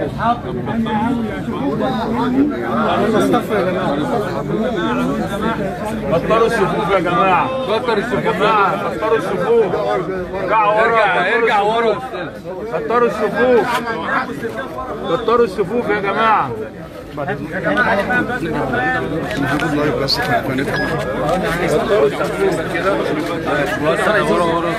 كتروا الصفوف يا جماعه كتروا الصفوف يا جماعه كتروا الصفوف ارجعوا ورا ارجع ورا كتروا الصفوف كتروا الصفوف يا جماعه كتروا الصفوف كده ورا ورا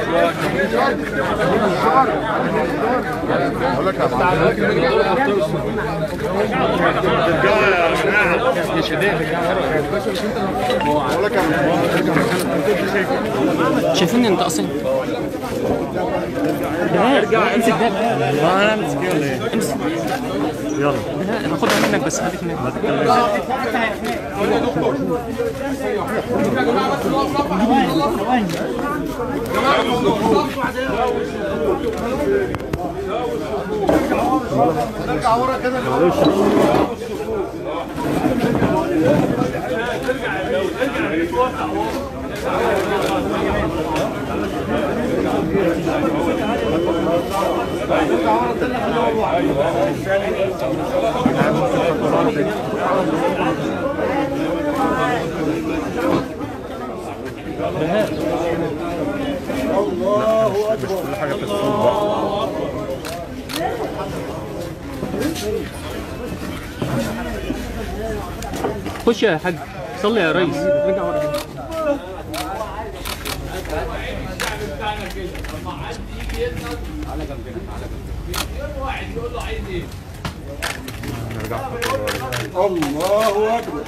شايفين انت اصلا ارجع امسك ده انا امسك ولا ايه امسك يلا هاخدها منك بس خليك منك خش يا حاج صلي يا ريس ارجع ورا كده. الله اكبر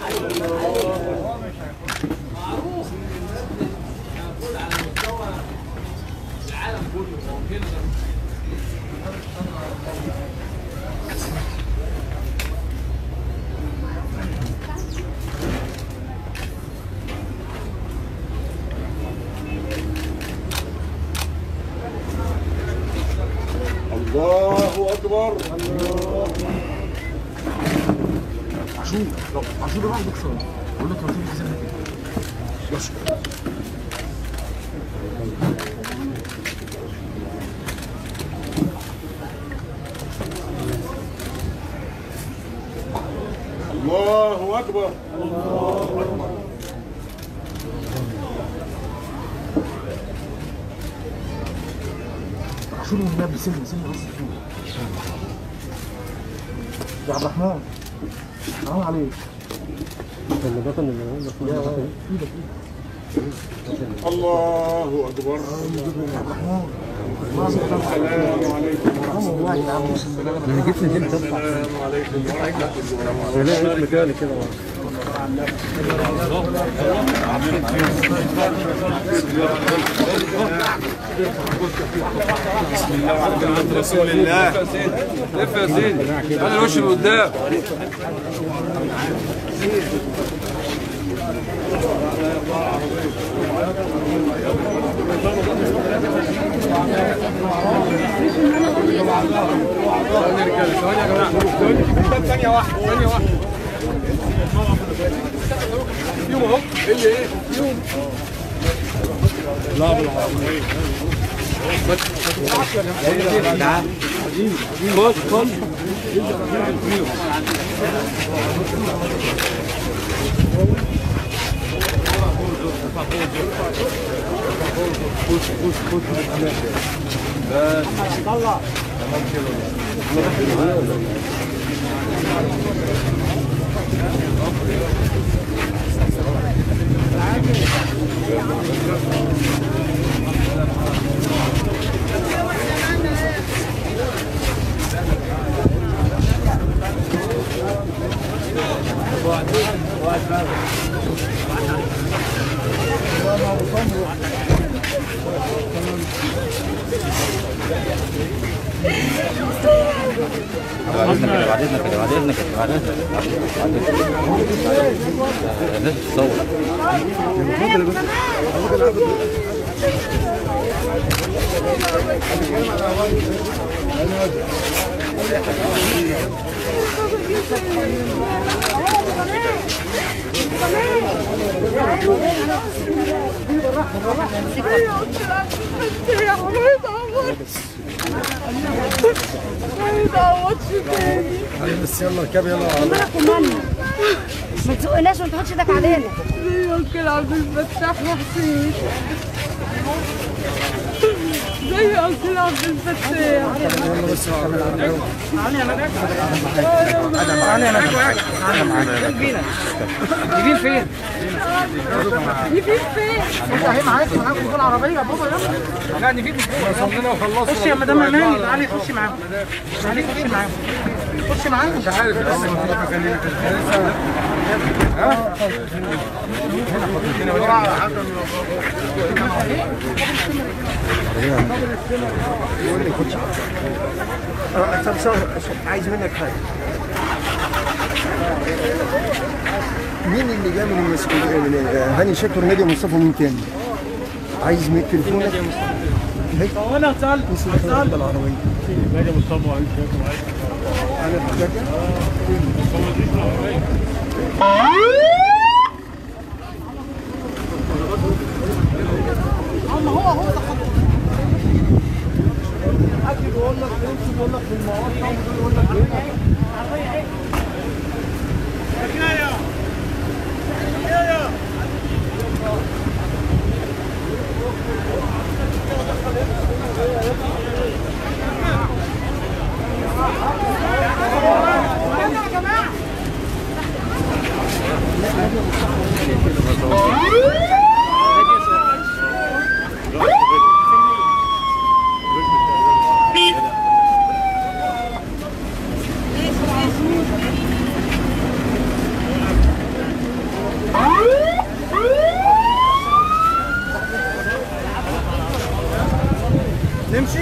الله اكبر الله الله اكبر شنو النبي سن سن بس يا عبد الرحمن حرام عليك الله اكبر السلام عليكم ورحمه الله والله يا عم السلام عليكم ورحمه الله رسول الله لف يا سيدي انا الوش اللي قدام ثانية واحدة ثانية واحدة يوم اهو اللي ايه يوم لا بالعربية خش خش بعد اذنك كده بعد اذنك كده بعد اذنك كده بعد اذنك بعد اذنك لازم تصور بس يلا اركب يلا مالك ومالنا ما تسوقناش وما تحطش ايدك علينا زي انكل عبد الفتاح يا حسين زي انكل عبد الفتاح يلا بس يفيد فين اهي معاك معاك في العربيه بابا يلا خشي يا مدام اماني تعالي خشي معاهم تعالي خشي معاهم خشي معاهم مش عارف طب صار عايز منك حاجه مين اللي جاي من المسؤولين من هاني شاكر نادي مصطفى مين تاني؟ عايز من تليفونك؟ هي انا سالت سالت العربيه نادي مصطفى عايز انا نمشي؟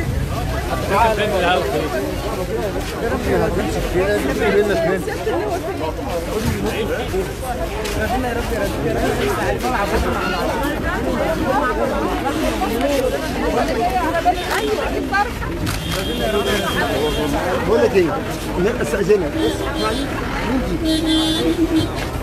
بقول لك ايه؟ لا استاذنك مين دي؟